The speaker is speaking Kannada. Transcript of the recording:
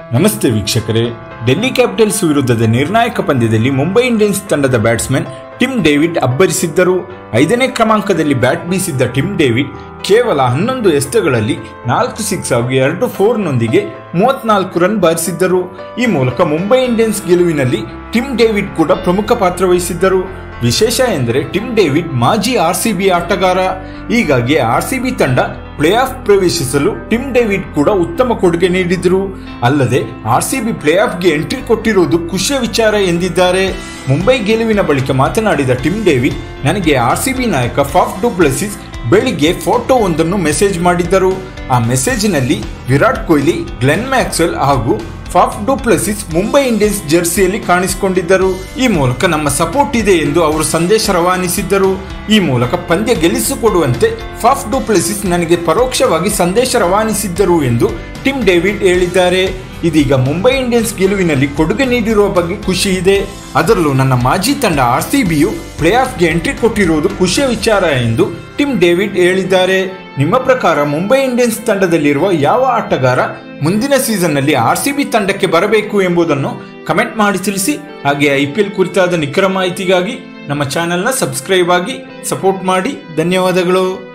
ನಮಸ್ತೆ ವೀಕ್ಷಕರೇ ಡೆಲ್ಲಿ ಕ್ಯಾಪಿಟಲ್ಸ್ ವಿರುದ್ಧದ ನಿರ್ಣಾಯಕ ಪಂದ್ಯದಲ್ಲಿ ಮುಂಬೈ ಇಂಡಿಯನ್ಸ್ ತಂಡದ ಬ್ಯಾಟ್ಸ್ಮನ್ ಟಿಮ್ ಡೇವಿಡ್ ಅಬ್ಬರಿಸಿದ್ದರು ಐದನೇ ಕ್ರಮಾಂಕದಲ್ಲಿ ಬ್ಯಾಟ್ ಬೀಸಿದ್ದ ಟಿಮ್ ಡೇವಿಡ್ ಕೇವಲ ಹನ್ನೊಂದು ಎಸೆತಗಳಲ್ಲಿ ನಾಲ್ಕು ಸಿಕ್ಸ್ ಹಾಗೂ ಎರಡು ಫೋರ್ನೊಂದಿಗೆ ಮೂವತ್ನಾಲ್ಕು ರನ್ ಬಾರಿಸಿದ್ದರು ಈ ಮೂಲಕ ಮುಂಬೈ ಇಂಡಿಯನ್ಸ್ ಗೆಲುವಿನಲ್ಲಿ ಟಿಮ್ ಡೇವಿಡ್ ಕೂಡ ಪ್ರಮುಖ ಪಾತ್ರ ವಹಿಸಿದ್ದರು ವಿಶೇಷ ಎಂದರೆ ಟಿಮ್ ಡೇವಿಡ್ ಮಾಜಿ ಆರ್ಸಿಬಿ ಆಟಗಾರ ಹೀಗಾಗಿ ಆರ್ಸಿಬಿ ತಂಡ ಪ್ಲೇ ಆಫ್ ಪ್ರವೇಶಿಸಲು ಟಿಮ್ ಡೇವಿಡ್ ಕೂಡ ಉತ್ತಮ ಕೊಡುಗೆ ನೀಡಿದರು ಅಲ್ಲದೆ ಆರ್ಸಿಬಿ ಪ್ಲೇ ಆಫ್ಗೆ ಎಂಟ್ರಿ ಕೊಟ್ಟಿರುವುದು ಖುಷಿಯ ವಿಚಾರ ಎಂದಿದ್ದಾರೆ ಮುಂಬೈ ಗೆಲುವಿನ ಬಳಿಕ ಮಾತನಾಡಿದ ಟಿಮ್ ಡೇವಿಡ್ ನನಗೆ ಆರ್ಸಿಬಿ ನಾಯಕ ಫಾಫ್ ಡುಪ್ಲೆಸಿಸ್ ಬೆಳಿಗ್ಗೆ ಫೋಟೋ ಒಂದನ್ನು ಮೆಸೇಜ್ ಮಾಡಿದ್ದರು ಆ ಮೆಸೇಜ್ನಲ್ಲಿ ವಿರಾಟ್ ಕೊಹ್ಲಿ ಗ್ಲೆನ್ ಮ್ಯಾಕ್ಸ್ವೆಲ್ ಹಾಗೂ ಫಾಫ್ ಡುಪ್ಲೆಸಿಸ್ ಮುಂಬೈ ಇಂಡಿಯನ್ಸ್ ಜೆರ್ಸಿಯಲ್ಲಿ ಕಾಣಿಸಿಕೊಂಡಿದ್ದರು ಈ ಮೂಲಕ ನಮ್ಮ ಸಪೋರ್ಟ್ ಇದೆ ಎಂದು ಅವರು ಸಂದೇಶ ರವಾನಿಸಿದ್ದರು ಈ ಮೂಲಕ ಪಂದ್ಯ ಗೆಲ್ಲಿಸಿಕೊಡುವಂತೆ ಫಾಫ್ ಡುಪ್ಲೆಸಿಸ್ ನನಗೆ ಪರೋಕ್ಷವಾಗಿ ಸಂದೇಶ ರವಾನಿಸಿದ್ದರು ಎಂದು ಟಿಮ್ ಡೇವಿಡ್ ಹೇಳಿದ್ದಾರೆ ಇದೀಗ ಮುಂಬೈ ಇಂಡಿಯನ್ಸ್ ಗೆಲುವಿನಲ್ಲಿ ಕೊಡುಗೆ ನೀಡಿರುವ ಬಗ್ಗೆ ಖುಷಿ ಇದೆ ಅದರಲ್ಲೂ ನನ್ನ ಮಾಜಿ ತಂಡ ಆರ್ ಸಿ ಬಿಯು ಪ್ಲೇ ಆಫ್ಗೆ ಎಂಟ್ರಿ ಕೊಟ್ಟಿರುವುದು ಖುಷಿಯ ವಿಚಾರ ಎಂದು ಟಿಮ್ ಡೇವಿಡ್ ಹೇಳಿದ್ದಾರೆ ನಿಮ್ಮ ಪ್ರಕಾರ ಮುಂಬೈ ಇಂಡಿಯನ್ಸ್ ತಂಡದಲ್ಲಿರುವ ಯಾವ ಆಟಗಾರ ಮುಂದಿನ ಸೀಸನ್ನಲ್ಲಿ ಆರ್ ಸಿ ಬಿ ತಂಡಕ್ಕೆ ಬರಬೇಕು ಎಂಬುದನ್ನು ಕಮೆಂಟ್ ಮಾಡಿ ತಿಳಿಸಿ ಹಾಗೆ ಐ ಪಿ ಎಲ್ ಕುರಿತಾದ ನಿಖರ ಮಾಹಿತಿಗಾಗಿ ನಮ್ಮ ಚಾನೆಲ್ನ ಸಬ್ಸ್ಕ್ರೈಬ್ ಆಗಿ ಸಪೋರ್ಟ್ ಮಾಡಿ ಧನ್ಯವಾದಗಳು